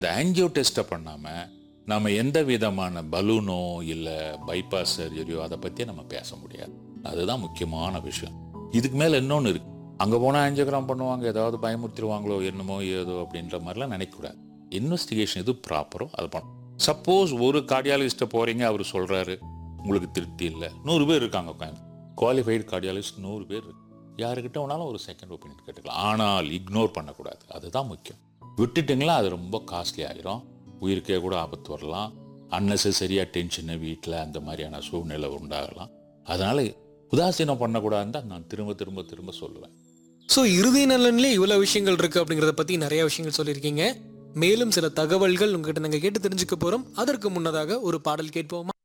இந்த ஆன்ஜியோ டெஸ்ட்டை பண்ணாமல் நம்ம எந்த விதமான பலூனோ இல்லை பைபாஸ் சர்ஜரியோ அதை பற்றி நம்ம பேச முடியாது அதுதான் முக்கியமான விஷயம் இதுக்கு மேலே இன்னொன்று இருக்கு அங்கே போனால் ஆன்ஜியோகிராம் பண்ணுவாங்க ஏதாவது பயமுறுத்திடுவாங்களோ என்னமோ ஏதோ அப்படின்ற மாதிரிலாம் நினைக்கக்கூடாது இன்வெஸ்டிகேஷன் எது ப்ராப்பரோ அது பண்ணணும் சப்போஸ் ஒரு கார்டியாலஜிஸ்ட்டை போகிறீங்க அவர் சொல்கிறாரு உங்களுக்கு திருப்தி இல்லை நூறு பேர் இருக்காங்க உட்காந்து குவாலிஃபைடு கார்டியாலஜிஸ்ட் நூறு பேர் இருக்கு யாருக்கிட்ட வேணாலும் ஒரு செகண்ட் ஒப்பீனியன் கேட்டுக்கலாம் ஆனால் இக்னோர் பண்ணக்கூடாது அதுதான் முக்கியம் விட்டுட்டிங்களா அது ரொம்ப காஸ்ட்லி ஆகிரும் உயிருக்கே கூட ஆபத்து வரலாம் அன்னெசரியாக டென்ஷனு வீட்டில் அந்த மாதிரியான சூழ்நிலை உண்டாகலாம் அதனால் உதாசீனம் பண்ணக்கூடாதுன்னு தான் நான் திரும்ப திரும்ப திரும்ப சொல்லுவேன் ஸோ இறுதி நலன்லேயே இவ்வளோ விஷயங்கள் இருக்கு அப்படிங்கிறத பற்றி நிறைய விஷயங்கள் சொல்லியிருக்கீங்க மேலும் சில தகவல்கள் உங்ககிட்ட நாங்கள் கேட்டு தெரிஞ்சுக்க போகிறோம் அதற்கு முன்னதாக ஒரு பாடல் கேட்போமா